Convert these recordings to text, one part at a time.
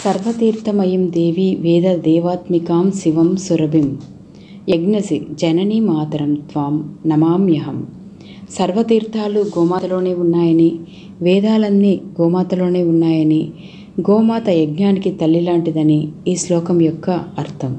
సర్వతీర్థమయం దేవి వేద దేవాత్మికాం శివం సురభిం యజ్ఞసి జననీ మాతరం త్వాం నమామ్యహం సర్వతీర్థాలు గోమాతలోనే ఉన్నాయని వేదాలన్నీ గోమాతలోనే ఉన్నాయని గోమాత యజ్ఞానికి తల్లి లాంటిదని ఈ శ్లోకం యొక్క అర్థం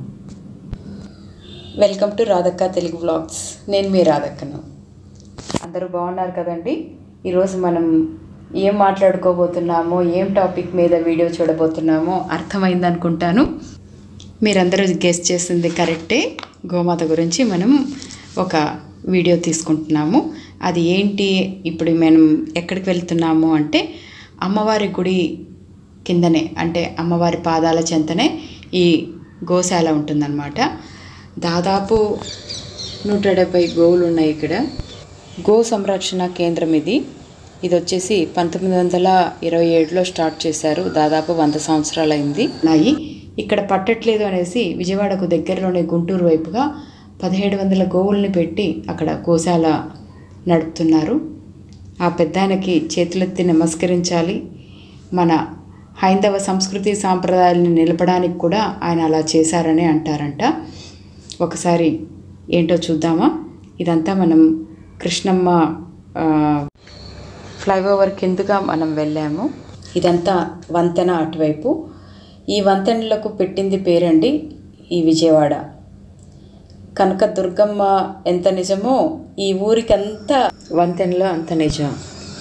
వెల్కమ్ టు రాధక్క తెలుగు వ్లాగ్స్ నేను మీ రాధక్కను అందరూ బాగున్నారు కదండి ఈరోజు మనం ఏం మాట్లాడుకోబోతున్నామో ఏం టాపిక్ మీద వీడియో చూడబోతున్నామో అర్థమైంది అనుకుంటాను మీరందరూ గెస్ట్ చేసింది కరెక్టే గోమాత గురించి మనం ఒక వీడియో తీసుకుంటున్నాము అది ఏంటి ఇప్పుడు మనం ఎక్కడికి వెళ్తున్నాము అంటే అమ్మవారి గుడి కిందనే అంటే అమ్మవారి పాదాల చెంతనే ఈ గోశాల ఉంటుందన్నమాట దాదాపు నూట డెబ్బై గోవులు ఉన్నాయి ఇక్కడ గో సంరక్షణ కేంద్రం ఇది ఇది వచ్చేసి పంతొమ్మిది వందల ఇరవై ఏడులో స్టార్ట్ చేశారు దాదాపు వంద సంవత్సరాలు అయింది ఉన్నాయి ఇక్కడ పట్టట్లేదు అనేసి విజయవాడకు దగ్గరలోనే గుంటూరు వైపుగా పదిహేడు వందల గోవుల్ని పెట్టి అక్కడ గోశాల నడుపుతున్నారు ఆ పెద్దాయనకి చేతులెత్తి నమస్కరించాలి మన హైందవ సంస్కృతి సాంప్రదాయాలను నిలపడానికి కూడా ఆయన అలా చేశారని అంటారంట ఒకసారి ఏంటో చూద్దామా ఇదంతా మనం కృష్ణమ్మ ఆ, ఫ్లైఓవర్ కిందుగా మనం వెళ్ళాము ఇదంతా వంతెన అటువైపు ఈ వంతెనలకు పెట్టింది పేరండి ఈ విజయవాడ కనుక దుర్గమ్మ ఎంత నిజమో ఈ ఊరికంతా వంతెనలో అంత నిజం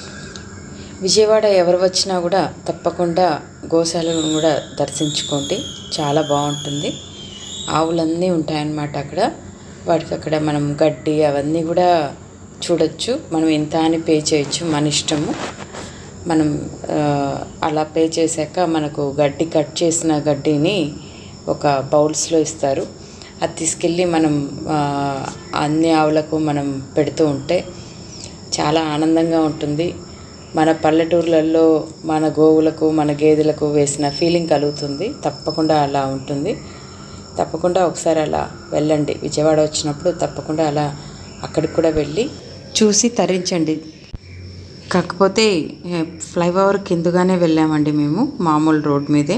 విజయవాడ ఎవరు వచ్చినా కూడా తప్పకుండా గోశాలను కూడా దర్శించుకోండి చాలా బాగుంటుంది ఆవులన్నీ ఉంటాయన్నమాట అక్కడ వాటికి అక్కడ మనం గడ్డి అవన్నీ కూడా చూడొచ్చు మనం ఎంత అని పే చేయొచ్చు మన ఇష్టము మనం ఆ, అలా పే చేశాక మనకు గడ్డి కట్ చేసిన గడ్డిని ఒక బౌల్స్లో ఇస్తారు అది తీసుకెళ్ళి మనం ఆ, అన్ని ఆవులకు మనం పెడుతూ ఉంటే చాలా ఆనందంగా ఉంటుంది మన పల్లెటూర్లలో మన గోవులకు మన గేదెలకు వేసిన ఫీలింగ్ కలుగుతుంది తప్పకుండా అలా ఉంటుంది తప్పకుండా ఒకసారి అలా వెళ్ళండి విజయవాడ వచ్చినప్పుడు తప్పకుండా అలా అక్కడికి కూడా వెళ్ళి చూసి తరించండి కాకపోతే ఏ, ఫ్లైఓవర్ కిందుగానే వెళ్ళామండి మేము మామూలు రోడ్ మీదే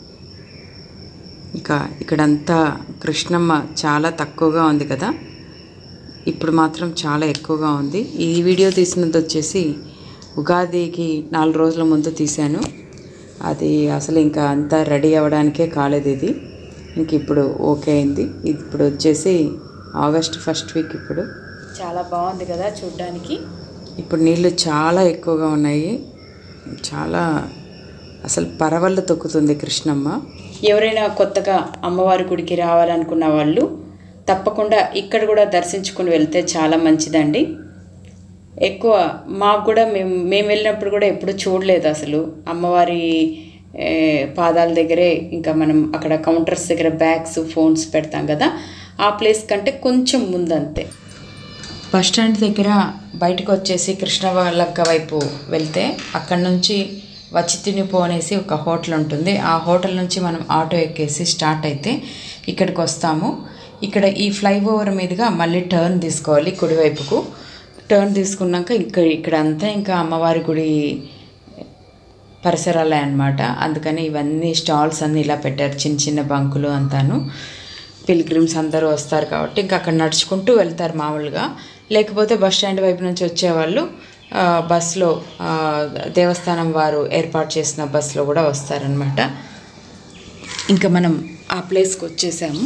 ఇంకా ఇక్కడంతా కృష్ణమ్మ చాలా తక్కువగా ఉంది కదా ఇప్పుడు మాత్రం చాలా ఎక్కువగా ఉంది ఈ వీడియో తీసినది వచ్చేసి ఉగాదికి నాలుగు రోజుల ముందు తీశాను అది అసలు ఇంకా అంతా రెడీ అవ్వడానికే కాలేదు ఇది ఇంక ఇప్పుడు ఓకే అయింది ఇప్పుడు వచ్చేసి ఆగస్ట్ ఫస్ట్ వీక్ ఇప్పుడు చాలా బాగుంది కదా చూడ్డానికి ఇప్పుడు నీళ్ళు చాలా ఎక్కువగా ఉన్నాయి చాలా అసలు పరవళ్ళు తొక్కుతుంది కృష్ణమ్మ ఎవరైనా కొత్తగా అమ్మవారి గుడికి రావాలనుకున్న వాళ్ళు తప్పకుండా ఇక్కడ కూడా దర్శించుకుని వెళ్తే చాలా మంచిదండి ఎక్కువ మాకు కూడా మేము మేము వెళ్ళినప్పుడు కూడా ఎప్పుడు చూడలేదు అసలు అమ్మవారి ఏ, పాదాల దగ్గరే ఇంకా మనం అక్కడ కౌంటర్స్ దగ్గర బ్యాగ్స్ ఫోన్స్ పెడతాం కదా ఆ ప్లేస్ కంటే కొంచెం ముందంతే బస్ స్టాండ్ దగ్గర బయటకు వచ్చేసి కృష్ణవల్లక్క వైపు వెళ్తే అక్కడ నుంచి వచ్చి తినిపో అనేసి ఒక హోటల్ ఉంటుంది ఆ హోటల్ నుంచి మనం ఆటో ఎక్కేసి స్టార్ట్ అయితే ఇక్కడికి వస్తాము ఇక్కడ ఈ ఫ్లైఓవర్ మీదుగా మళ్ళీ టర్న్ తీసుకోవాలి కుడివైపుకు టర్న్ తీసుకున్నాక ఇక్కడ ఇక్కడ అంతా ఇంకా అమ్మవారి గుడి పరిసరాలే అన్నమాట అందుకని ఇవన్నీ స్టాల్స్ అన్నీ ఇలా పెట్టారు చిన్న చిన్న బంకులు అంతాను పిల్గ్రిమ్స్ అందరూ వస్తారు కాబట్టి ఇంకా అక్కడ నడుచుకుంటూ వెళ్తారు మామూలుగా లేకపోతే బస్ స్టాండ్ వైపు నుంచి వచ్చేవాళ్ళు ఆ, బస్సులో ఆ, దేవస్థానం వారు ఏర్పాటు చేసిన బస్సులో కూడా వస్తారనమాట ఇంకా మనం ఆ ప్లేస్కి వచ్చేసాము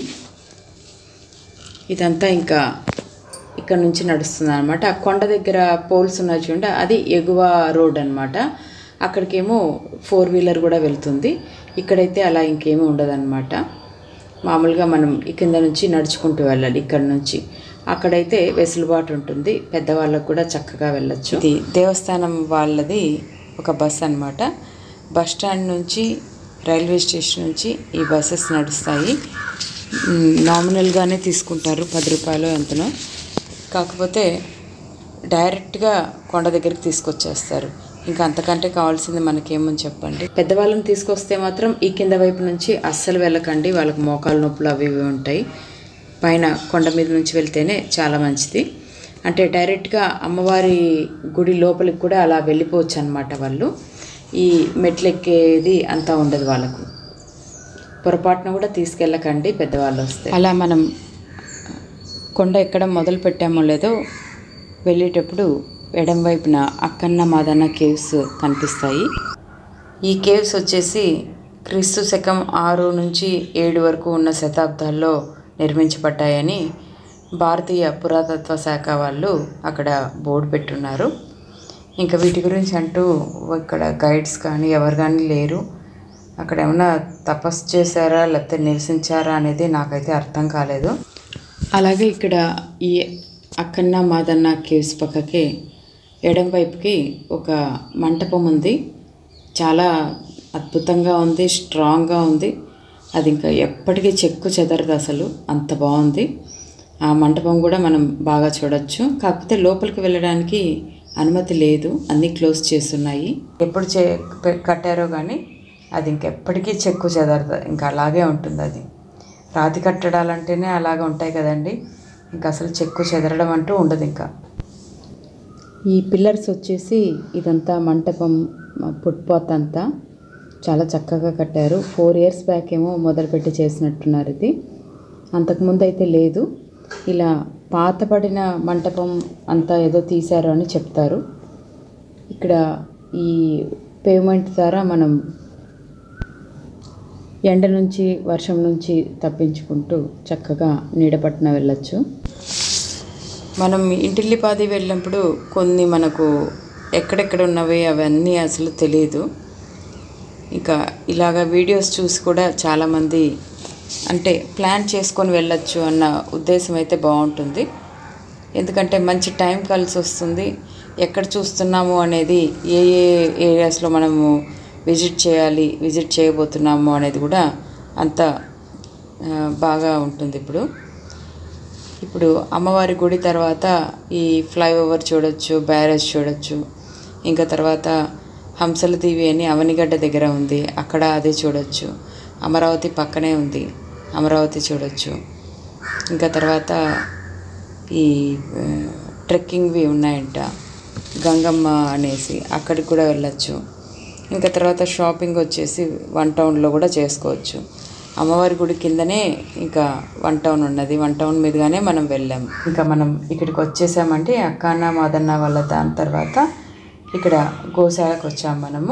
ఇదంతా ఇంకా ఇక్కడ నుంచి నడుస్తుంది అనమాట ఆ కొండ దగ్గర పోల్స్ ఉన్నాయి చూడండి అది ఎగువ రోడ్ అనమాట అక్కడికేమో ఫోర్ వీలర్ కూడా వెళ్తుంది ఇక్కడైతే అలా ఇంకేమీ ఉండదన్నమాట మామూలుగా మనం ఈ కింద నుంచి నడుచుకుంటూ వెళ్ళాలి ఇక్కడ నుంచి అక్కడైతే వెసులుబాటు ఉంటుంది పెద్దవాళ్ళకు కూడా చక్కగా వెళ్ళొచ్చు ఇది దేవస్థానం వాళ్ళది ఒక బస్ అన్నమాట బస్ స్టాండ్ నుంచి రైల్వే స్టేషన్ నుంచి ఈ బస్సెస్ నడుస్తాయి మ్, నామినల్గానే తీసుకుంటారు పది రూపాయలు ఎంతనో కాకపోతే డైరెక్ట్గా కొండ దగ్గరికి తీసుకొచ్చేస్తారు ఇంకా అంతకంటే కావాల్సింది మనకేమని చెప్పండి పెద్దవాళ్ళని తీసుకొస్తే మాత్రం ఈ కింద వైపు నుంచి అస్సలు వెళ్ళకండి వాళ్ళకి మోకాలు నొప్పులు అవి ఇవి ఉంటాయి పైన కొండ మీద నుంచి వెళ్తేనే చాలా మంచిది అంటే డైరెక్ట్గా అమ్మవారి గుడి లోపలికి కూడా అలా వెళ్ళిపోవచ్చు అనమాట వాళ్ళు ఈ మెట్లు ఎక్కేది అంతా ఉండదు వాళ్ళకు పొరపాటున కూడా తీసుకెళ్ళకండి పెద్దవాళ్ళు వస్తే అలా మనం కొండ ఎక్కడం మొదలు పెట్టామో లేదో వెళ్ళేటప్పుడు ఎడం వైపున అక్కన్న మాదన్న కేవ్స్ కనిపిస్తాయి ఈ కేవ్స్ వచ్చేసి క్రీస్తు శకం ఆరు నుంచి ఏడు వరకు ఉన్న శతాబ్దాల్లో నిర్మించబడ్డాయని భారతీయ పురాతత్వ శాఖ వాళ్ళు అక్కడ బోర్డు పెట్టున్నారు ఇంకా వీటి గురించి అంటూ ఇక్కడ గైడ్స్ కానీ ఎవరు కానీ లేరు అక్కడ ఏమన్నా తపస్సు చేశారా లేకపోతే నివసించారా అనేది నాకైతే అర్థం కాలేదు అలాగే ఇక్కడ ఈ అక్కన్న మాదన్న కేవ్స్ పక్కకి ఎడం వైపుకి ఒక మంటపం ఉంది చాలా అద్భుతంగా ఉంది స్ట్రాంగ్గా ఉంది అది ఇంకా ఎప్పటికీ చెక్కు చెదరదు అసలు అంత బాగుంది ఆ మంటపం కూడా మనం బాగా చూడొచ్చు కాకపోతే లోపలికి వెళ్ళడానికి అనుమతి లేదు అన్నీ క్లోజ్ చేస్తున్నాయి ఎప్పుడు చే పె- కట్టారో కానీ అది ఇంకెప్పటికీ చెక్కు చెదరదు ఇంకా అలాగే ఉంటుంది అది రాతి కట్టడాలంటేనే అలాగే ఉంటాయి కదండి ఇంకా అసలు చెక్కు చెదరడం అంటూ ఉండదు ఇంకా ఈ పిల్లర్స్ వచ్చేసి ఇదంతా మంటపం ఫుట్పాత్ అంతా చాలా చక్కగా కట్టారు ఫోర్ ఇయర్స్ బ్యాక్ ఏమో మొదలుపెట్టి చేసినట్టున్నారు ఇది అంతకుముందు అయితే లేదు ఇలా పాతపడిన మంటపం అంతా ఏదో తీశారు అని చెప్తారు ఇక్కడ ఈ పేమెంట్ ద్వారా మనం ఎండ నుంచి వర్షం నుంచి తప్పించుకుంటూ చక్కగా నీడపట్న వెళ్ళొచ్చు మనం ఇంటిల్లిపాది వెళ్ళినప్పుడు కొన్ని మనకు ఎక్కడెక్కడ ఉన్నవి అవన్నీ అసలు తెలియదు ఇంకా ఇలాగ వీడియోస్ చూసి కూడా చాలామంది అంటే ప్లాన్ చేసుకొని వెళ్ళొచ్చు అన్న ఉద్దేశం అయితే బాగుంటుంది ఎందుకంటే మంచి టైం కలిసి వస్తుంది ఎక్కడ చూస్తున్నాము అనేది ఏ ఏ ఏరియాస్లో మనము విజిట్ చేయాలి విజిట్ చేయబోతున్నాము అనేది కూడా అంత ఆ, బాగా ఉంటుంది ఇప్పుడు ఇప్పుడు అమ్మవారి గుడి తర్వాత ఈ ఫ్లైఓవర్ చూడొచ్చు బ్యారేజ్ చూడొచ్చు ఇంకా తర్వాత హంసల దీవి అని అవనిగడ్డ దగ్గర ఉంది అక్కడ అది చూడొచ్చు అమరావతి పక్కనే ఉంది అమరావతి చూడొచ్చు ఇంకా తర్వాత ఈ ఆ, ట్రెక్కింగ్వి ఉన్నాయంట గంగమ్మ అనేసి అక్కడికి కూడా వెళ్ళొచ్చు ఇంకా తర్వాత షాపింగ్ వచ్చేసి వన్ టౌన్లో కూడా చేసుకోవచ్చు అమ్మవారి గుడి కిందనే ఇంకా వన్ టౌన్ ఉన్నది వన్ టౌన్ మీదుగానే మనం వెళ్ళాం ఇంకా మనం ఇక్కడికి వచ్చేసామంటే అక్కన్న మాదన్న వాళ్ళ దాని తర్వాత ఇక్కడ గోశాలకు వచ్చాం మనము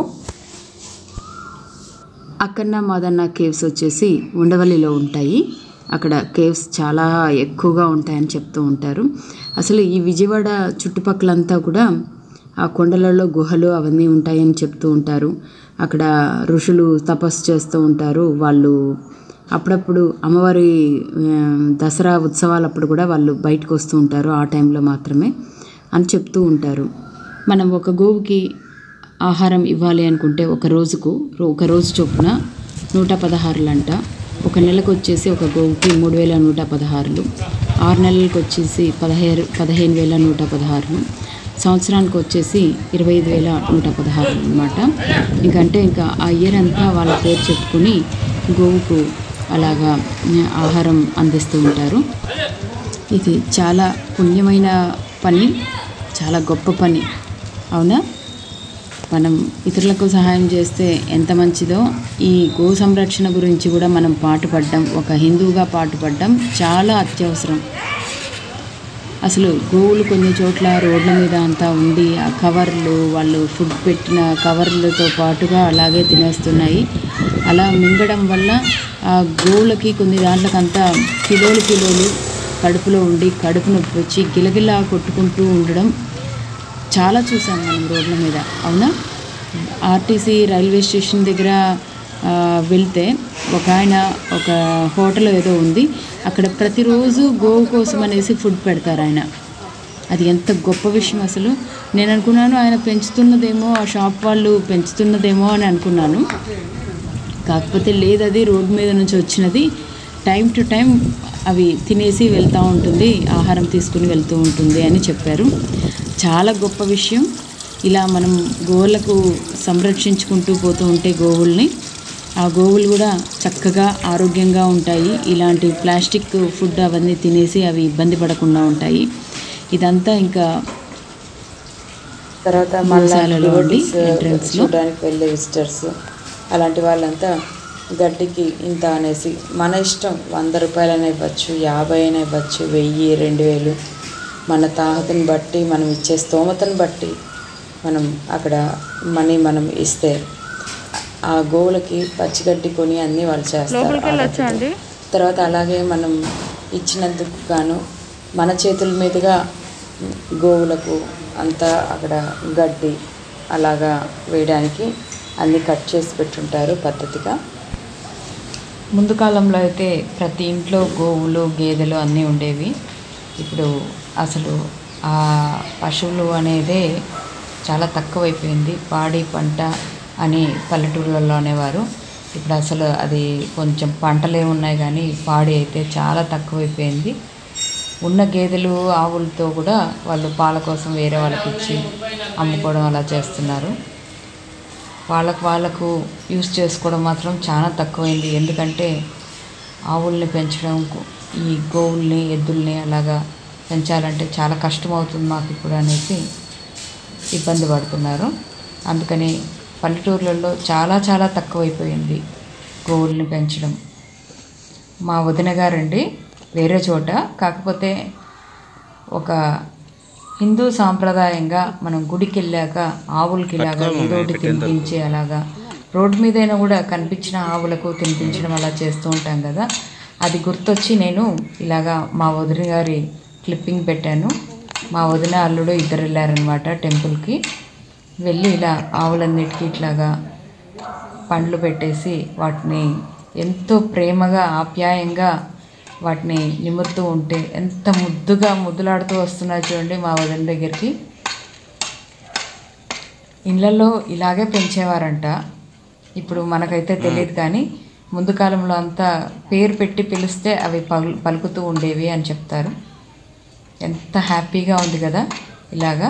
అక్కన్న మాదన్న కేవ్స్ వచ్చేసి ఉండవల్లిలో ఉంటాయి అక్కడ కేవ్స్ చాలా ఎక్కువగా ఉంటాయని చెప్తూ ఉంటారు అసలు ఈ విజయవాడ చుట్టుపక్కలంతా కూడా ఆ కొండలలో గుహలు అవన్నీ ఉంటాయని చెప్తూ ఉంటారు అక్కడ ఋషులు తపస్సు చేస్తూ ఉంటారు వాళ్ళు అప్పుడప్పుడు అమ్మవారి ఆ, దసరా ఉత్సవాలప్పుడు కూడా వాళ్ళు బయటకు వస్తూ ఉంటారు ఆ టైంలో మాత్రమే అని చెప్తూ ఉంటారు మనం ఒక గోవుకి ఆహారం ఇవ్వాలి అనుకుంటే ఒక రోజుకు రో- ఒక రోజు చొప్పున నూట పదహారులు అంట ఒక నెలకు వచ్చేసి ఒక గోవుకి మూడు వేల నూట పదహారులు ఆరు నెలలకు వచ్చేసి పదహేడు పదిహేను వేల నూట పదహారులు సంవత్సరానికి వచ్చేసి ఇరవై ఐదు వేల నూట పదహారులు అనమాట ఇంకంటే ఇంకా ఆ ఇయర్ అంతా వాళ్ళ పేరు చెప్పుకుని గోవుకు అలాగా ఉమ్, ఆహారం అందిస్తూ ఉంటారు ఇది చాలా పుణ్యమైన పని చాలా గొప్ప పని అవునా మనం ఇతరులకు సహాయం చేస్తే ఎంత మంచిదో ఈ గో సంరక్షణ గురించి కూడా మనం పాటుపడడం ఒక హిందువుగా పాటుపడడం చాలా అత్యవసరం అసలు గోవులు కొన్ని చోట్ల రోడ్ల మీద అంతా ఉండి ఆ కవర్లు వాళ్ళు ఫుడ్ పెట్టిన కవర్లతో పాటుగా అలాగే తినేస్తున్నాయి అలా మింగడం వల్ల ఆ గోవులకి కొన్ని దాంట్లకంతా కిలోలు కిలోలు కడుపులో ఉండి కడుపు నొప్పి వచ్చి గిలగిలా కొట్టుకుంటూ ఉండడం చాలా చూసాం మనం రోడ్ల మీద అవునా ఆర్టీసీ రైల్వే స్టేషన్ దగ్గర ఆ, వెళ్తే ఒక ఆయన ఒక హోటల్ ఏదో ఉంది అక్కడ ప్రతిరోజు గోవు కోసం అనేసి ఫుడ్ పెడతారు ఆయన అది ఎంత గొప్ప విషయం అసలు నేను అనుకున్నాను ఆయన పెంచుతున్నదేమో ఆ షాప్ వాళ్ళు పెంచుతున్నదేమో అని అనుకున్నాను కాకపోతే లేదు అది రోడ్డు మీద నుంచి వచ్చినది టైం టు టైం అవి తినేసి వెళ్తూ ఉంటుంది ఆహారం తీసుకుని వెళ్తూ ఉంటుంది అని చెప్పారు చాలా గొప్ప విషయం ఇలా మనం గోవులకు సంరక్షించుకుంటూ పోతూ ఉంటే గోవుల్ని ఆ గోవులు కూడా చక్కగా ఆరోగ్యంగా ఉంటాయి ఇలాంటి ప్లాస్టిక్ ఫుడ్ అవన్నీ తినేసి అవి ఇబ్బంది పడకుండా ఉంటాయి ఇదంతా ఇంకా తర్వాత మళ్ళా గోశాలలో అండి devotees entrance లో చూడడానికి వెళ్ళే విజిటర్స్ అలాంటి వాళ్ళంతా గడ్డికి ఇంత అనేసి మన ఇష్టం వంద రూపాయలైనా ఇవ్వచ్చు యాభై అయినా ఇవ్వచ్చు వెయ్యి రెండు వేలు మన తాహతని బట్టి మనం ఇచ్చే స్తోమతను బట్టి మనం అక్కడ మనీ మనం ఇస్తే ఆ గోవులకి పచ్చిగడ్డి కొని అన్నీ వాళ్ళు చేస్తారు ఆ గడ్డితో. తర్వాత అలాగే మనం ఇచ్చినందుకు గాను మన చేతుల మీదుగా గోవులకు అంతా అక్కడ గడ్డి అలాగా వేయడానికి అన్నీ కట్ చేసి పెట్టుంటారు పద్ధతిగా ముందు కాలంలో అయితే ప్రతి ఇంట్లో గోవులు గేదెలు అన్నీ ఉండేవి ఇప్పుడు అసలు ఆ పశువులు అనేదే చాలా తక్కువైపోయింది పాడి పంట అని పల్లెటూళ్ళల్లో అనేవారు ఇప్పుడు అసలు అది కొంచెం పంటలే ఉన్నాయి కానీ పాడి అయితే చాలా తక్కువైపోయింది ఉన్న గేదెలు ఆవులతో కూడా వాళ్ళు పాల కోసం వేరే వాళ్ళకి ఇచ్చి అమ్ముకోవడం అలా చేస్తున్నారు వాళ్ళకు వాళ్ళకు యూస్ చేసుకోవడం మాత్రం చాలా తక్కువైంది ఎందుకంటే ఆవుల్ని పెంచడం గు- ఈ గోవుల్ని ఎద్దుల్ని అలాగా పెంచాలంటే చాలా కష్టం అవుతుంది మాకు ఇప్పుడు అనేసి ఇబ్బంది పడుతున్నారు అందుకని పల్లెటూర్లలో చాలా చాలా తక్కువైపోయింది గోవుల్ని పెంచడం మా వదిన గారండి వేరే చోట కాకపోతే ఒక హిందూ సాంప్రదాయంగా మనం గుడికి వెళ్ళాక ఆవులకి ఇలాగా ఏదో ఒకటి తినిపించి అలాగా రోడ్డు మీదైనా కూడా కనిపించిన ఆవులకు తినిపించడం అలా చేస్తూ ఉంటాం కదా అది గుర్తొచ్చి నేను ఇలాగా మా వదిన గారి క్లిప్పింగ్ పెట్టాను మా వదిన అల్లుడు ఇద్దరు వెళ్ళారనమాట టెంపుల్కి వెళ్ళి ఇలా ఆవులన్నిటికీ ఇట్లాగా పండ్లు పెట్టేసి వాటిని ఎంతో ప్రేమగా ఆప్యాయంగా వాటిని నిమురుతూ ఉంటే ఎంత ముద్దుగా ముద్దులాడుతూ వస్తున్నారు చూడండి మా వదిన దగ్గరికి ఇళ్ళల్లో ఇలాగే పెంచేవారంట ఇప్పుడు మనకైతే తెలియదు కానీ ముందు కాలంలో అంతా పేరు పెట్టి పిలిస్తే అవి పలు పలుకుతూ ఉండేవి అని చెప్తారు ఎంత హ్యాపీగా ఉంది కదా ఇలాగా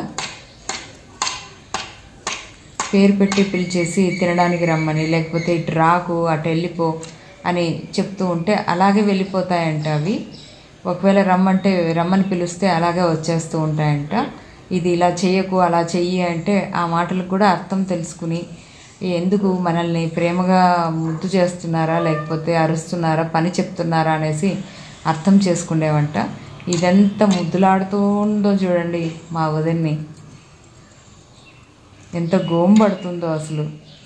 పేరు పెట్టి పిలిచేసి తినడానికి రమ్మని లేకపోతే ఇటు రాకు అటు వెళ్ళిపో అని చెప్తూ ఉంటే అలాగే వెళ్ళిపోతాయంట అవి ఒకవేళ రమ్మంటే రమ్మని పిలిస్తే అలాగే వచ్చేస్తూ ఉంటాయంట ఇది ఇలా చెయ్యకు అలా చెయ్యి అంటే ఆ మాటలకు కూడా అర్థం తెలుసుకుని ఎందుకు మనల్ని ప్రేమగా ముద్దు చేస్తున్నారా లేకపోతే అరుస్తున్నారా పని చెప్తున్నారా అనేసి అర్థం చేసుకునేవంట ఇదెంత ముద్దులాడుతూ ఉందో చూడండి మా వదిన్ని ఎంత గోము పడుతుందో అసలు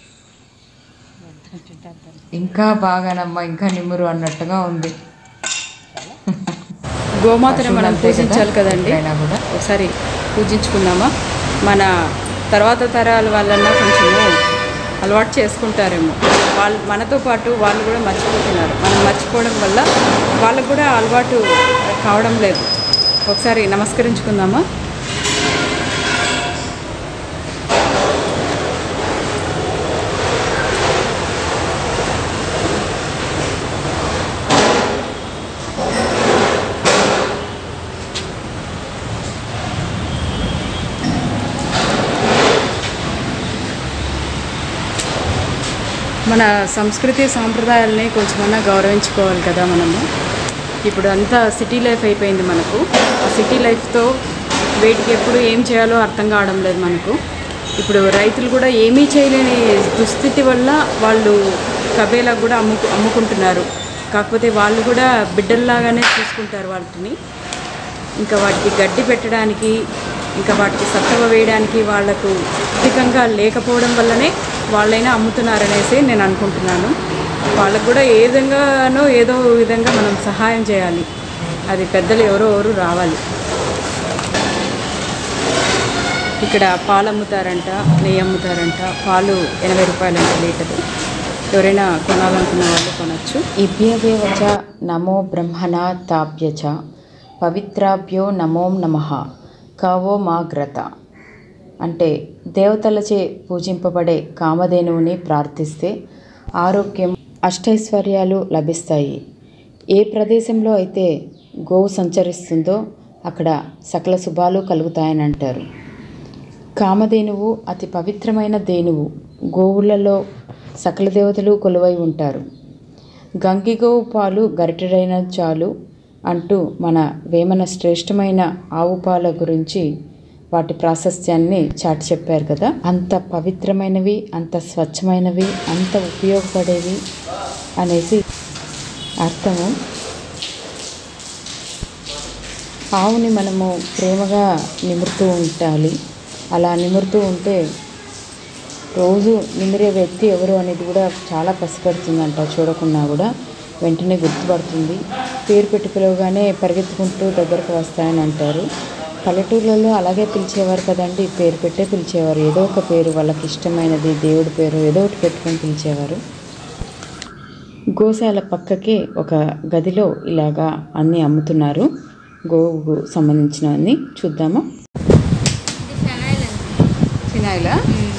ఇంకా బాగానమ్మా ఇంకా నిమ్మురు అన్నట్టుగా ఉంది గోమాతని మనం పశువులు అంతే కదా, పూజించాలి కదండి ఎప్పుడైనా కూడా. ఒకసారి పూజించుకుందామా మన తర్వాత తరాల వాళ్ళన్నా కొంచెము అలవాటు చేసుకుంటారేమో వాళ్ళు మనతో పాటు వాళ్ళు కూడా మర్చిపోతున్నారు మనం మర్చిపోవడం వల్ల వాళ్ళకు కూడా అలవాటు కావడం లేదు ఒకసారి నమస్కరించుకుందామా మన సంస్కృతి సాంప్రదాయాలని కొంచెమన్నా గౌరవించుకోవాలి కదా మనము ఇప్పుడు అంతా సిటీ లైఫ్ అయిపోయింది మనకు ఆ సిటీ లైఫ్తో వేటికి ఎప్పుడు ఏం చేయాలో అర్థం కావడం లేదు మనకు ఇప్పుడు రైతులు కూడా ఏమీ చేయలేని దుస్థితి వల్ల వాళ్ళు కబేలకు కూడా అమ్ముకు అమ్ముకుంటున్నారు కాకపోతే వాళ్ళు కూడా బిడ్డల్లాగానే చూసుకుంటారు వాటిని ఇంకా వాటికి గడ్డి పెట్టడానికి ఇంకా వాటికి సత్తవ వేయడానికి వాళ్లకు అధికంగా లేకపోవడం వల్లనే వాళ్ళైనా అమ్ముతున్నారనేసి నేను అనుకుంటున్నాను వాళ్ళకు కూడా ఏ విధంగానో ఏదో విధంగా మనం సహాయం చేయాలి అది పెద్దలు ఎవరో ఎవరు రావాలి ఇక్కడ పాలు అమ్ముతారంట నెయ్యి అమ్ముతారంట పాలు ఎనభై రూపాయలంట లీటరు ఎవరైనా కొనాలనుకున్న వాళ్ళు కొనచ్చు ఇభ్యవేవ చ నమో బ్రహ్మణ తాభ్య చ పవిత్రాభ్యో నమో నమ కావో మా గ్రత అంటే దేవతలచే పూజింపబడే కామధేనువుని ప్రార్థిస్తే ఆరోగ్యం అష్టైశ్వర్యాలు లభిస్తాయి ఏ ప్రదేశంలో అయితే గోవు సంచరిస్తుందో అక్కడ సకల శుభాలు కలుగుతాయని అంటారు కామధేనువు అతి పవిత్రమైన ధేనువు గోవులలో సకల దేవతలు కొలువై ఉంటారు గంగిగోవు పాలు గరిటెడైన చాలు అంటూ మన వేమన శ్రేష్టమైన ఆవు పాల గురించి వాటి ప్రాశస్త్యాన్ని చాటి చెప్పారు కదా అంత పవిత్రమైనవి అంత స్వచ్ఛమైనవి అంత ఉపయోగపడేవి అనేసి అర్థము ఆవుని మనము ప్రేమగా నిమురుతూ ఉండాలి అలా నిమురుతూ ఉంటే రోజు నిమిరే వ్యక్తి ఎవరు అనేది కూడా చాలా పసిగడుతుందంట చూడకున్నా కూడా వెంటనే గుర్తుపడుతుంది పేరు పెట్టి పిలవగానే పరిగెత్తుకుంటూ దగ్గరకు వస్తాయని అంటారు పల్లెటూర్లలో అలాగే పిలిచేవారు కదండి పేరు పెట్టే పిలిచేవారు ఏదో ఒక పేరు వాళ్ళకి ఇష్టమైనది దేవుడి పేరు ఏదో ఒకటి పెట్టుకొని పిలిచేవారు గోశాల పక్కకే ఒక గదిలో ఇలాగా అన్నీ అమ్ముతున్నారు గోవుకు సంబంధించినవన్నీ చూద్దామా ఇది ఫెనైల్ అండి ఫినాయిలా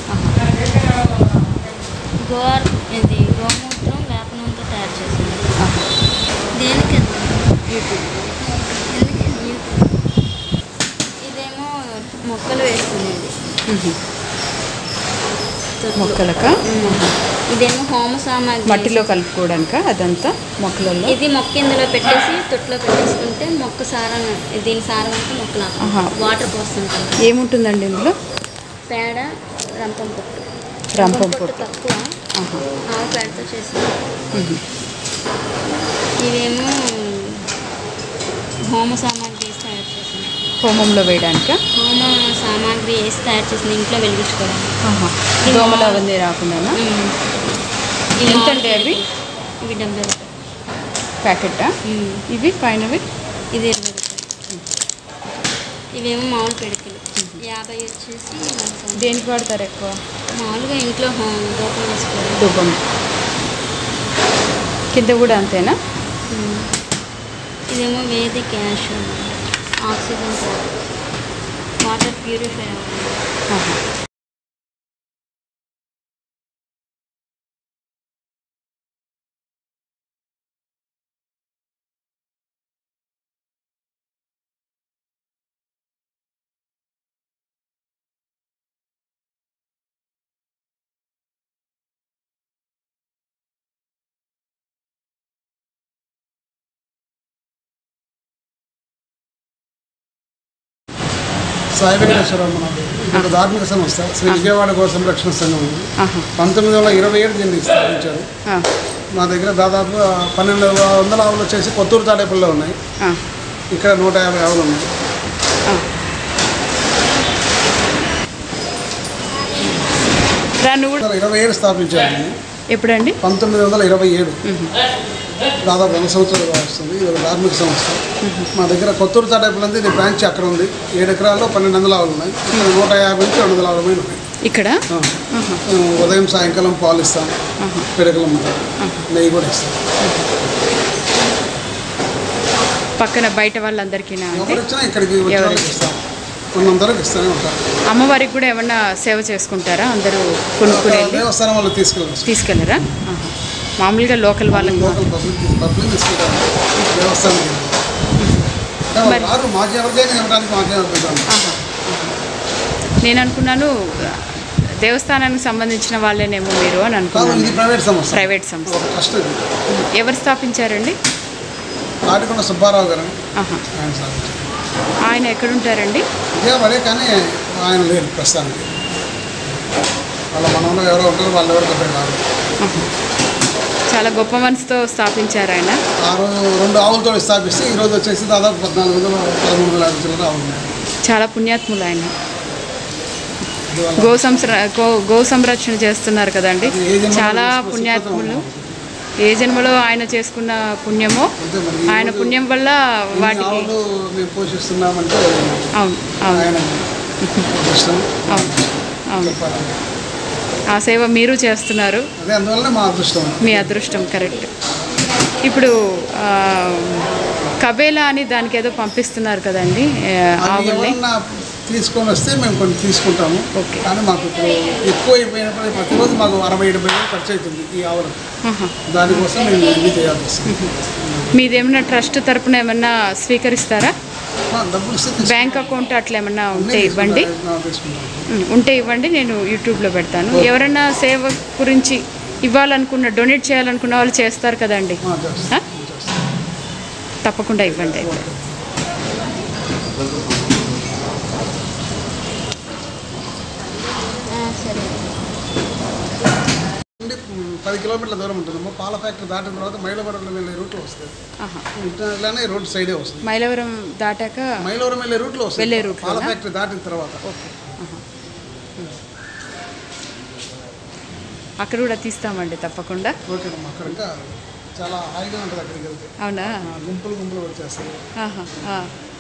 గోర్ ఇది గోమూత్రం వేప నూనెతో తయారు చేసింది దేనికి యూట్యూబ్ ఎందుకండి యూట్యూబ్ ఇదేమో మొక్కలు వేసుకునేది తొట్లు. మొక్కలక ఉమ్. ఇదేమో హోమ సామాగ్రి మట్టిలో కలుపుకోవడానిక అదంతా మొక్కలలో ఇది మొక్క ఇందులో పెట్టేసి తొట్టులో పెట్టేసుకుంటే మొక్క సారం దీని సారం అంతా మొక్కలు ఆహా. వాటర్ పోస్తుంటాం ఏముంటుందండి ఇందులో పేడ రంపం పొట్టు రంపం పొట్టు పొట్టు. తక్కువ ఆహా. ఆవు పేడతో చేసింది మ్మ్. ఇవేమో హోమ సామాగ్రి వేసి తయారు చేసింది హోమంలో వేయడానిక హోమ సామాగ్రి వేసి తయారు చేసింది ఇంట్లో వెలిగించుకోవడానికి దోమలు అవన్నీ రాకుండానా ఉమ్. ఇవి ఎంతండి మామిడి అవి? ఇవి డెబ్బై రూపాయలు ప్యాకెటా ఉమ్. ఇవి పైనవి ఇది ఇరవై రూపాయలు ఇవేమో మామూలు పిడికిలు యాభై వచ్చేసి మనకు దేనికి వాడతారు ఎక్కువ మామూలుగా ఇంట్లో హోమ దూపం వేసుకోవడం ధూపం కింద కూడా అంతేనా ఉమ్. ఇదేమో వేది క్యాష్ ఆక్సిజన్ పౌడర్ వాటర్ ప్యూరిఫై అవ్వాలి ఆహా. సాయి వెంకటేశ్వర మనది ఒక ధార్మిక సంస్థ శ్రీ విజయవాడ గో సంరక్షణ సంఘం ఉంది ఆహా. పంతొమ్మిది వందల ఇరవై ఏడు దీన్ని స్థాపించారు ఆ. మా దగ్గర దాదాపు పన్నెండు వందల ఆవులు వచ్చేసి కొత్తూరు తాడేపల్లిలో ఉన్నాయి ఆ. ఇక్కడ నూట యాభై ఆవులు ఉన్నాయి ఆ. రా నువ్వు కూడా- వందల ఇరవై ఏడు స్థాపించారు దీన్ని ఎప్పుడండి పంతొమ్మిది వందల ఇరవై ఏడు దాదాపు వంద సంవత్సరాలుగా వస్తుంది ఇది ఒక ధార్మిక సంస్థ మా దగ్గర కొత్తూరు తాడేపల్లి ఉంది ఇది బ్రాంచ్ అక్కడ ఉంది ఏడు ఎకరాల్లో పన్నెండు వందల ఆవులు ఉన్నాయి ఇక్కడ నూట యాభై నుంచి రెండు వందల ఆవుల మీద ఉన్నాయి ఇక్కడ ఆ. ఉదయం సాయంకాలం పాలు ఇస్తాం పిడకలు అమ్ముతాం నెయ్యి కూడా ఇస్తాం పక్కన బయట వాళ్ళందరికీనా అంటే ఎవరు వచ్చినా ఇక్కడికి వచ్చే ఎవరు? వాళ్ళకి ఇస్తాం ఉన్నంతవరకు ఇస్తూనే ఉంటాం అమ్మవారికి కూడా ఏమన్నా సేవ చేసుకుంటారా అందరూ కొనుక్కునే ఒక దేవస్థానం వాళ్ళు తీసుకెళ్ళారు తీసుకెళ్ళరా ఆహా. మామూలుగా లోకల్ వాళ్ళకి లోకల్ పబ్లిక్ పబ్లిక్ తీసుకెళ్తారు దేవస్థానం మరి- రారు మాకు ఎవరికైనా ఇవ్వడానికి మాకే అడుగుతాం ఆహా. నేను అనుకున్నాను దేవస్థానానికి సంబంధించిన వాళ్ళేనేమో మీరు అని కాదు అనుకున్నాను ఇది ప్రైవేట్ సంస్థ ప్రైవేట్ సంస్థ ఒక ట్రస్ట్ ఇది ఎవరు స్థాపించారండి తాటికొండ సుబ్బారావు గారు ఆహా. ఆయన స్థాపించారు ఆయన ఎక్కడుంటారండి విజయవాడే కానీ ఆయన లేరు ప్రస్తుతానికి వాళ్ళ మనలో ఎవరో ఉంటారు వాళ్ళు ఎవరు పెద్దగా రారు ఆహా. చాలా గొప్ప మనసుతో స్థాపించారు ఆయన ఆ రోజు రెండు ఆవులతో స్థాపిస్తే ఈ రోజు వచ్చేసి దాదాపు పద్నాలుగు వందల పదమూడు వందల యాభై చిల్లర ఆవులు ఉన్నాయి చాలా పుణ్యాత్ములు ఆయన అందువల్ల గో సంస్ర గో గో సంరక్షణ చేస్తున్నారు కదండి అది ఏ జన్మలో చాలా చేసుకున్న పుణ్యాత్ములు సుకృతం ఏ జన్మలో ఆయన చేసుకున్న పుణ్యమో అంతే మరి ఈ ఆయన రోజు పుణ్యం వల్ల ఇన్ని వాటికి ఆవులు మేము పోషిస్తున్నామంటే అవును అవును ఆయన ఇష్టం అవును అవును చెప్పాలంటే ఆ సేవ మీరు చేస్తున్నారు అదే అందువల్ల మా అదృష్టం మీ అదృష్టం కరెక్ట్ ఇప్పుడు ఆ, కబేలా అని దానికి ఏదో పంపిస్తున్నారు కదండి ఆ, అది ఆవుల్ని ఎవరన్నా తీసుకొని వస్తే మేము కొన్ని తీసుకుంటాము ఓకే. కానీ మాకు ఇప్పుడు ఎక్కువ అయిపోయినప్పుడు ప్రతిరోజు మాకు అరవై డెబ్బై వేలు ఖర్చు అవుతుంది ఈ ఆవులకు ఆహా. దానికోసం మేము ఇన్ని చేయాల్సి వస్తుంది మీదేమన్నా ట్రస్ట్ తరపున ఏమన్నా స్వీకరిస్తారా మా డబ్బులు ఇస్తే తీసుకుంటాం. బ్యాంక్ అకౌంట్ అట్లా ఏమన్నా అన్నీ ఉంటే ఇవ్వండి తీసుకుంటాం. ఆ, తీసుకుంటాం ఉమ్, ఉంటే ఇవ్వండి నేను యూట్యూబ్లో పెడతాను ఎవరైనా సేవ గురించి ఇవ్వాలనుకున్న డొనేట్ చేయాలనుకున్న వాళ్ళు చేస్తారు కదండి ఆ, చేస్తాం. ఆ? తప్పకుండా ఇవ్వండి అయితే ఆ, సరే నుండి పది కిలోమీటర్ల దూరం ఉంటుందమ్మా పాల ఫ్యాక్టరీ దాటిన తర్వాత మైలవరంలో వెళ్ళే రూట్లో వస్తుంది ఆహా. ఇట్లానే రోడ్ సైడే వస్తుంది మైలవరం దాటాక మైలవరం వెళ్ళే రూట్లో వస్తుంది వెళ్ళే route పాల లోనా? ఫ్యాక్టరీ దాటిన తర్వాత ఓకే ఆహా. ఉమ్. అక్కడ కూడా తీస్తామండి తప్పకుండా ఓకేనమ్మా అక్కడ ఇంకా చాలా హాయిగా ఉంటుంది అక్కడికి వెళ్తే అవునా ఆ, గుంపులు గుంపులు వచ్చేస్తారు ఆహా. ఆ.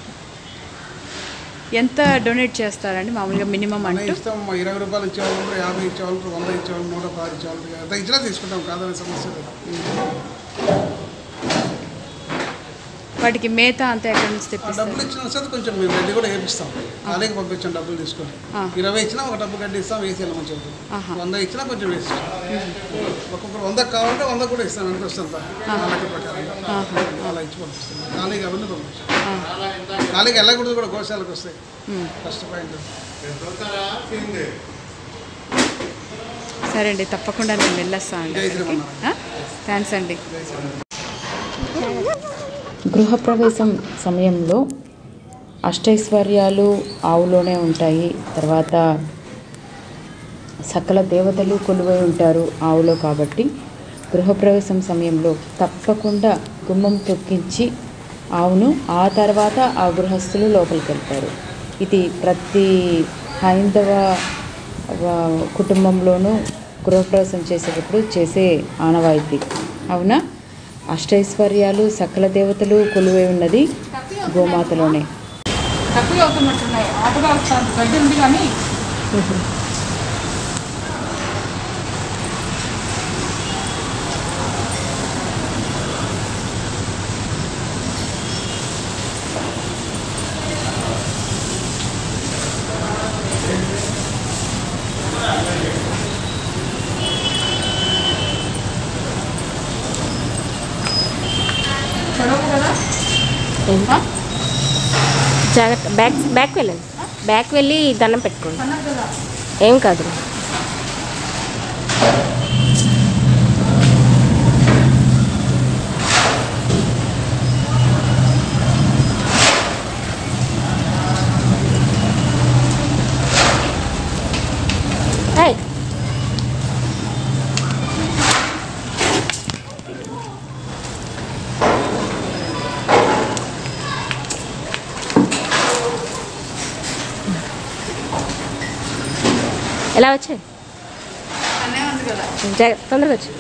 ఎంత డొనేట్ చేస్తారండి మామూలుగా మినిమం మన అంటూ ఇష్టం అమ్మా. ఇరవై రూపాయలు ఇచ్చేవాళ్ళు యాభై ఇచ్చేవాళ్ళు వంద ఇచ్చేవాళ్ళు నూట పది ఇచ్చేవాళ్ళు ఎంత ఇచ్చినా తీసుకుంటాం కాదనే సమస్య లేదు వాటికి మేత అంతా ఎక్కడి నుంచి ఆ తెప్పిస్తారు డబ్బులు ఇచ్చిన వస్తే కొంచెం మేము గడ్డి కూడా వేపిస్తాం ఖాళీకి పంపించాం డబ్బులు తీసుకొని ఆ. ఇరవై ఇచ్చినా ఒక డబ్బు గడ్డి ఇస్తాం వేసి వెళ్ళమని చెబుతాం ఆహా. వంద ఇచ్చినా కొంచెం వేసి ఒక్కొక్కరు వందకు కావాలంటే వంద కూడా ఇస్తాం ఎంత వస్తుంది అంత లెక్క ప్రకారంగా అలా ఇచ్చి పంపిస్తాం ఖాళీకి అవన్నీ పంపిస్తాం ఖాళీకి వెళ్ళకూడదు కూడా గోశాలకు వస్తాయి ఉమ్. కష్టపోయింది సరే అండి తప్పకుండా నేను వెళ్ళొస్తాను అండి జై శ్రీమన్నారాయణ. థ్యాంక్స్ అండి గృహప్రవేశం సమయంలో అష్టైశ్వర్యాలు ఆవులోనే ఉంటాయి తర్వాత సకల దేవతలు కొలువై ఉంటారు ఆవులో కాబట్టి గృహప్రవేశం సమయంలో తప్పకుండా గుమ్మం తొక్కించి ఆవును ఆ తర్వాత ఆ గృహస్థులు లోపలికి వెళ్తారు ఇది ప్రతి హైందవ వ- కుటుంబంలోనూ గృహప్రవేశం చేసేటప్పుడు చేసే ఆనవాయితీ అవునా అష్టైశ్వర్యాలు సకల దేవతలు కొలువై ఉన్నది గోమాతలోనే తక్కువ అవుతున్నట్టున్నాయి ఆటగా వస్తాను గడ్డి ఉంది కానీ జాగ్రత్త బ్యాక్ బ్యాక్ వెళ్ళండి బ్యాక్ వెళ్ళి దండం పెట్టుకోండి ఏం కాదు ఏయ్, ఎలా వచ్చాయి జాగ్రత్త తొందరగా వచ్చి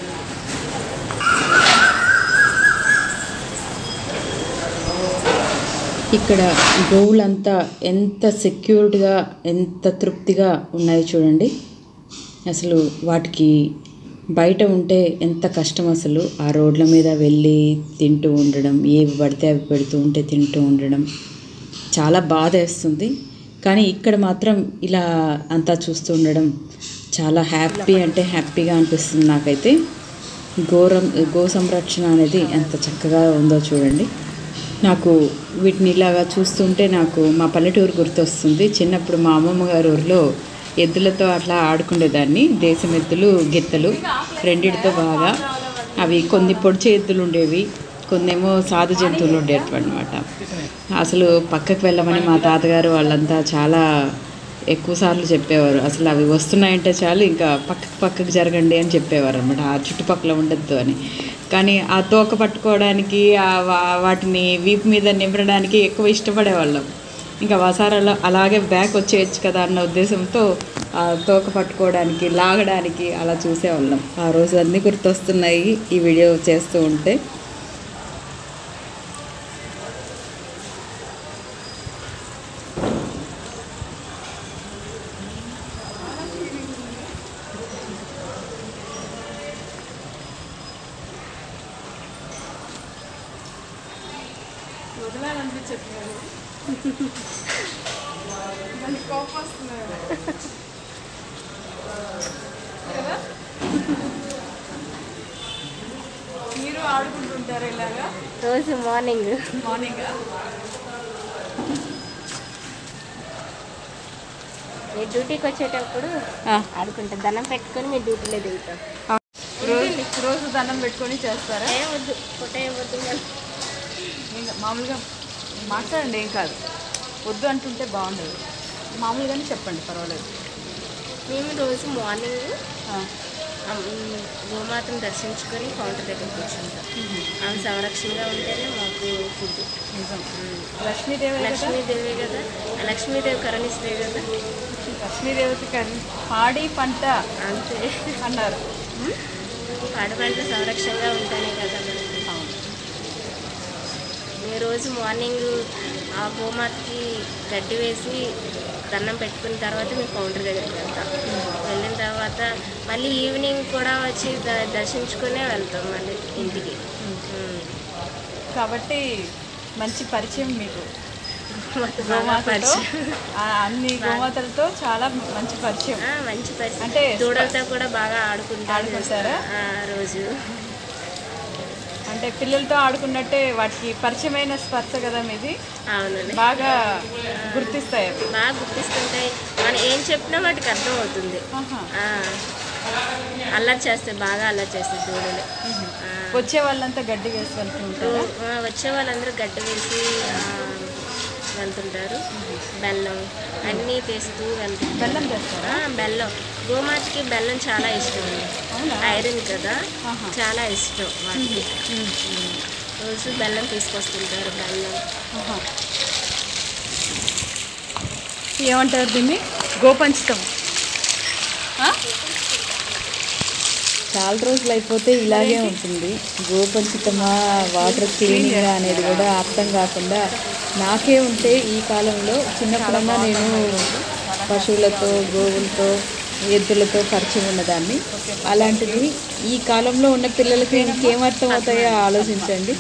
ఇక్కడ గోవులంతా ఎంత సెక్యూర్డ్గా ఎంత తృప్తిగా ఉన్నాయో చూడండి అసలు వాటికి బయట ఉంటే ఎంత కష్టం అసలు ఆ రోడ్ల మీద వెళ్ళి తింటూ ఉండడం ఏవి పడితే అవి పెడుతూ ఉంటే తింటూ ఉండడం చాలా బాధ వేస్తుంది కానీ ఇక్కడ మాత్రం ఇలా అంతా చూస్తూ ఉండడం చాలా హ్యాపీ అంటే హ్యాపీగా అనిపిస్తుంది నాకైతే గోరం గో సంరక్షణ అనేది ఎంత చక్కగా ఉందో చూడండి నాకు వీటిని ఇలాగా చూస్తుంటే నాకు మా పల్లెటూరు గుర్తొస్తుంది చిన్నప్పుడు మా అమ్మమ్మ గారి ఊరిలో ఎద్దులతో అట్లా ఆడుకునేదాన్ని దేశం ఎద్దులు గిత్తలు రెండిటితో బాగా అవి కొన్ని పొడిచే ఎద్దులు ఉండేవి కొన్నేమో సాధు జంతువులు ఉండేవి అనమాట అసలు పక్కకు వెళ్ళమని మా తాతగారు వాళ్ళంతా చాలా ఎక్కువ సార్లు చెప్పేవారు అసలు అవి వస్తున్నాయంటే చాలు ఇంకా పక్కకు పక్కకు జరగండి అని చెప్పేవారు అనమాట ఆ చుట్టుపక్కల ఉండొద్దు అని కానీ ఆ తోక పట్టుకోవడానికి ఆ వా- వాటిని వీపు మీద నింపడానికి ఎక్కువ ఇష్టపడేవాళ్ళం ఇంకా వసారాలో అలాగే బ్యాక్ వచ్చేయచ్చు కదా అన్న ఉద్దేశంతో ఆ తోక పట్టుకోవడానికి లాగడానికి అలా చూసేవాళ్ళం ఆ రోజు అన్నీ గుర్తొస్తున్నాయి ఈ వీడియో చేస్తూ ఉంటే మీరు ఆడుకుంటుంటారు ఇలాగా రోజు మార్నింగ్ మార్నింగ్ మీరు డ్యూటీకి వచ్చేటప్పుడు ఆడుకుంటా దండం పెట్టుకొని మీరు డ్యూటీలో దిగుతాం రోజు రోజు దండం పెట్టుకొని చేస్తారా ఏ వద్దు ఫోటో ఏ వద్దు కానీ ఇంకా మామూలుగా మాట్లాడండి ఏం కాదు వద్దు అంటుంటే బాగుండదు మామూలుగానే చెప్పండి పర్వాలేదు మేము రోజు మార్నింగ్ ఆ, అమ్, గోమాతను దర్శించుకొని కౌంటర్ దగ్గర కూర్చుంటాం ఆమె సంరక్షణగా ఉంటేనే మాకు ఫుడ్ లక్ష్మీదేవి కదా లక్ష్మీదేవి కదా ఆ లక్ష్మీదేవి కరుణిస్తే కదా లక్ష్మీదేవికి కన్- పాడి పంట అంతే అన్నారు పాడపంట సంరక్షణగా ఉంటేనే కదా మనకి ఏ రోజు మార్నింగ్ ఆ గోమాతకి గడ్డి వేసి దండం పెట్టుకున్న తర్వాత మేము కౌంటర్ దగ్గరికి వెళ్తాం వెళ్ళిన తర్వాత మళ్ళీ ఈవినింగ్ కూడా వచ్చి ద- దర్శించుకునే వెళ్తాం మళ్ళీ ఇంటికి ఉమ్. కాబట్టి మంచి పరిచయం మీకు మాకు బాగా గోమాతతో పరిచయం. ఆ, అన్ని గోమాతలతో చాలా మంచి పరిచయం ఆ, మంచి పరిచయం అంటే దూడలతో కూడా బాగా ఆడుకుంటారు ఆడుకుంటారా? ఆ రోజు అంటే పిల్లలతో ఆడుకున్నట్టే వాటికి పరిచయమైన స్పర్శ కదా మీది అవునండి బాగా గుర్తిస్తాయి అవి బాగా గుర్తిస్తుంటాయి మనం ఏం చెప్పినా వాటికి అర్థం అవుతుంది ఆహా. ఆ. అల్లరి చేస్తాయి బాగా అల్లరి చేస్తాయి దూడలు ఆ. వచ్చే వాళ్ళంతా గడ్డి వేసి వెళ్తూ ఉంటారా ఆ, వచ్చే వాళ్ళందరూ గడ్డ వేసి ఆ, వెళ్తుంటారు బెల్లం అన్నీ తెస్తూ వెళ్తుంటారు బెల్లం తెస్తారా ఆ, బెల్లం గోమాతకి బెల్లం చాలా ఇష్టం అండి అవునా? ఐరన్ కదా ఆహా. చాలా ఇష్టం వాటికి రోజు బెల్లం తీసుకొస్తుంటారు బెల్లం ఆహా. ఏమంటారు దీన్ని గోపంచితం ఆ? చాలా రోజులు అయిపోతే ఇలాగే ఉంటుంది గోపంచితమా వాటర్ క్లీనింగ్ అనేది కూడా అర్థం కాకుండా నాకే ఉంటే ఈ కాలంలో చిన్నప్పుడన్నా నేను పశువులతో గోవులతో ఎద్దులతో పరిచయం ఉన్నదాన్ని అలాంటిది ఈ కాలంలో ఉన్న పిల్లలకి ఇంకేం అర్థం అవుతాయో ఆలోచించండి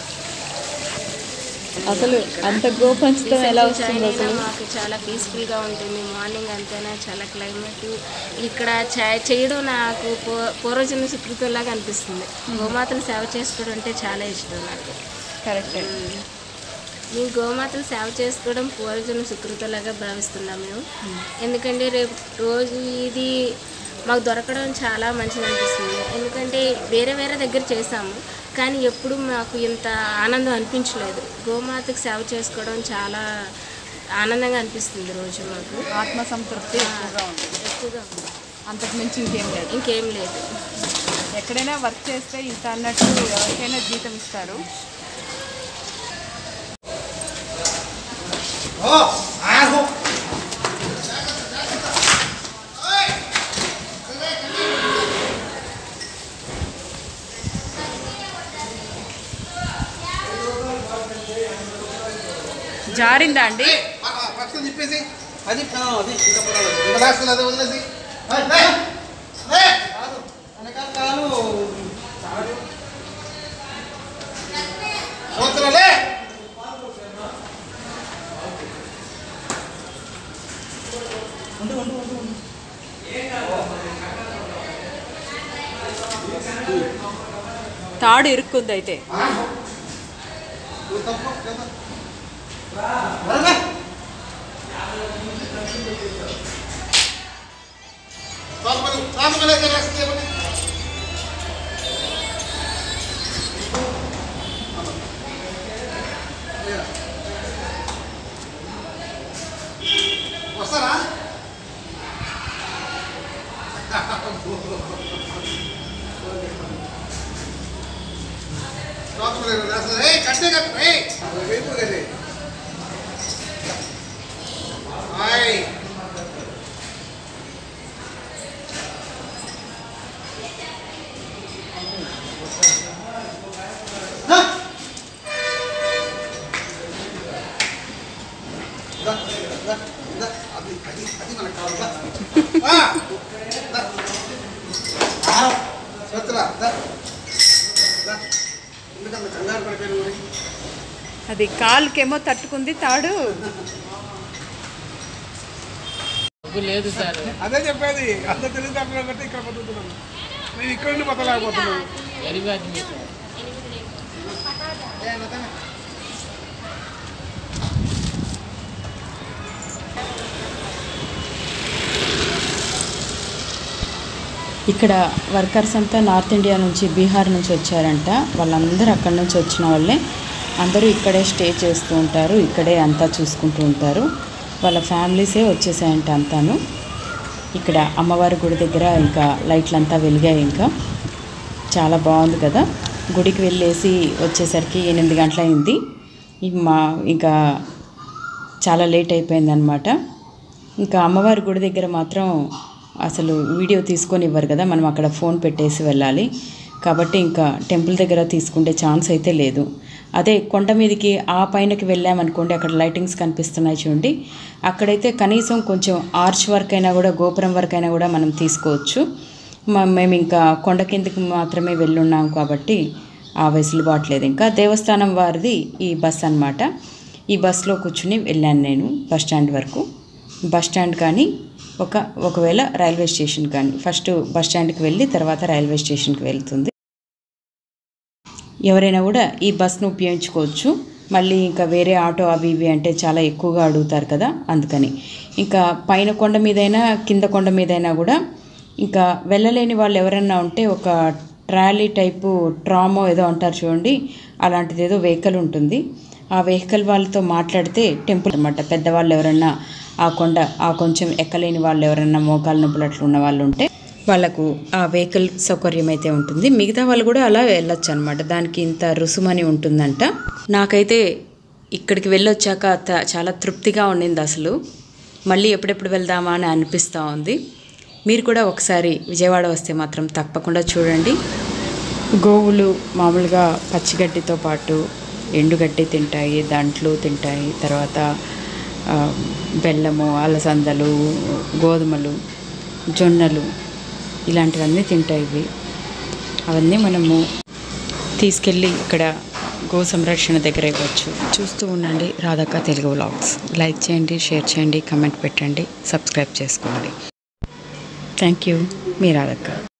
అసలు అంత గోపంచితం ఎలా వస్తుందో అయినా అసలు మాకు చాలా పీస్ఫుల్గా ఉంటుంది మార్నింగ్ అంతేనా చాలా క్లైమేట్ ఇక్కడ చే- చేయడం నాకు పూ- పూర్వజన్మ సుకృతంలాగా అనిపిస్తుంది గోమాతను సేవ చేసుకోవడం అంటే చాలా ఇష్టం నాకు కరెక్టే మేము గోమాతను సేవ చేసుకోవడం పూర్వజన్మ సుకృతంలాగా భావిస్తున్నాం మేము ఎందుకంటే రేపు రోజు ఇది మాకు దొరకడం చాలా మంచిది అనిపిస్తుంది ఎందుకంటే వేరే వేరే దగ్గర చేసాము కానీ ఎప్పుడు మాకు ఇంత ఆనందం అనిపించలేదు గోమాతకు సేవ చేసుకోవడం చాలా ఆనందంగా అనిపిస్తుంది రోజు మాకు ఆత్మ సంతృప్తి ఎక్కువగా ఉంది ఎక్కువగా ఉంది. అంతకు మించి ఇంకేం లేదు ఇంకేం లేదు ఎక్కడైనా వర్క్ చేస్తే ఇంత అన్నట్టు ఎవరికైనా జీతం ఇస్తారు జారిందా అండి పక్కన తిప్పేసి అది ఆ, అది ఇంకా పర్వాలేదు. ఇంకా లాస్ట్ అది వదిలేసి ఏయ్, ఏయ్, ఏయ్, కాదు. వెనకాల కాలు పోతురాలే. ఉండు, ఉండు, ఉండు, ఉండు. తాడు ఇరుక్కుంది అయితే నువ్వు తప్పు, చేద్దాం. వరలే. లోపలి, లోపలికి వెళ్ళేసి రెస్ట్ చేయమని. వస్తారా లోపలికి వెళ్ళి రెస్ట్ చేయి. ఏయ్, కట్టే కట్టు, ఏయ్. వైపు కట్టే. ఆయ్. దా. దా, దా, దా. అది అది అది మనకు కావాలి దా. ఆ. దా. ఆ. స్వచ్ఛరా, దా. దా. ఎందుకంత కంగారు పడిపోయిన మరి అది కాలుకేమో తట్టుకుంది తాడు అదే చెప్పేది అంత తెలివి తక్కువ బట్టి ఇక్కడ బతుకుతున్నాను నేను ఇక్కడ నుండి బతలేకపోతున్నాను ఇక్కడ వర్కర్స్ అంతా నార్త్ ఇండియా నుంచి బీహార్ నుంచి వచ్చారంట వాళ్ళందరూ అక్కడి నుంచి వచ్చిన వాళ్ళే అందరూ ఇక్కడే స్టే చేస్తూ ఉంటారు ఇక్కడే అంతా చూసుకుంటూ ఉంటారు వాళ్ళ ఫ్యామిలీసే వచ్చేసాయంట అంతాను ఇక్కడ అమ్మవారి గుడి దగ్గర ఇంకా లైట్లంతా వెలిగాయి ఇంకా చాలా బాగుంది కదా గుడికి వెళ్ళేసి వచ్చేసరికి ఎనిమిది గంటలైంది ఈ మా ఇంకా చాలా లేట్ అయిపోయిందనమాట ఇంకా అమ్మవారి గుడి దగ్గర మాత్రం అసలు వీడియో తీసుకొని ఇవ్వరు కదా మనం అక్కడ ఫోన్ పెట్టేసి వెళ్ళాలి కాబట్టి ఇంకా టెంపుల్ దగ్గర తీసుకుంటే ఛాన్స్ అయితే లేదు అదే కొండ మీదకి ఆ పైనకి వెళ్ళామనుకోండి అక్కడ లైటింగ్స్ కనిపిస్తున్నాయి చూడండి అక్కడైతే కనీసం కొంచెం ఆర్చ్ వర్క్ అయినా కూడా గోపురం వర్క్ అయినా కూడా మనం తీసుకోవచ్చు మ- మేము ఇంకా కొండ కిందకి మాత్రమే వెళ్ళున్నాం కాబట్టి ఆ వెసులుబాటు లేదు ఇంకా దేవస్థానం వారిది ఈ బస్ అన్నమాట ఈ బస్సులో కూర్చుని వెళ్ళాను నేను బస్ స్టాండ్ వరకు బస్ స్టాండ్ కానీ ఒక ఒకవేళ రైల్వే స్టేషన్ కానీ ఫస్ట్ బస్ స్టాండ్కి వెళ్ళి తర్వాత రైల్వే స్టేషన్కి వెళ్తుంది ఎవరైనా కూడా ఈ బస్ను ఉపయోగించుకోవచ్చు మళ్ళీ ఇంకా వేరే ఆటో అవి ఇవి అంటే చాలా ఎక్కువగా అడుగుతారు కదా అందుకని ఇంకా పైన కొండ మీదైనా కింద కొండ మీదైనా కూడా ఇంకా వెళ్ళలేని వాళ్ళు ఎవరైనా ఉంటే ఒక ట్రాలీ టైపు ట్రామో ఏదో అంటారు చూడండి అలాంటిది ఏదో వెహికల్ ఉంటుంది ఆ వెహికల్ వాళ్ళతో మాట్లాడితే టెంపుల్ అనమాట పెద్దవాళ్ళు ఎవరన్నా ఆ కొండ ఆ కొంచెం ఎక్కలేని వాళ్ళు ఎవరన్నా మోకాలు నొప్పులు అట్లా ఉన్న వాళ్ళు ఉంటే వాళ్ళకు ఆ వెహికల్ సౌకర్యం అయితే ఉంటుంది మిగతా వాళ్ళు కూడా అలా వెళ్ళొచ్చు అనమాట దానికి ఇంత రుసుమని ఉంటుందంట నాకైతే ఇక్కడికి వెళ్ళొచ్చాక త- చాలా తృప్తిగా ఉండింది అసలు మళ్ళీ ఎప్పుడెప్పుడు వెళ్దామా అని అనిపిస్తూ ఉంది మీరు కూడా ఒకసారి విజయవాడ వస్తే మాత్రం తప్పకుండా చూడండి గోవులు మామూలుగా పచ్చిగడ్డితో పాటు ఎండుగడ్డి తింటాయి దాంట్లో తింటాయి తర్వాత ఆ, బెల్లము అలసందలు గోధుమలు జొన్నలు ఇలాంటివన్నీ తింటాయి ఇవి అవన్నీ మనము తీసుకెళ్ళి ఇక్కడ గో సంరక్షణ దగ్గర ఇవ్వచ్చు చూస్తూ ఉండండి రాధక్క తెలుగు వ్లాగ్స్ లైక్ చేయండి షేర్ చేయండి కమెంట్ పెట్టండి సబ్స్క్రైబ్ చేసుకోండి థ్యాంక్ యూ మీ రాధక్క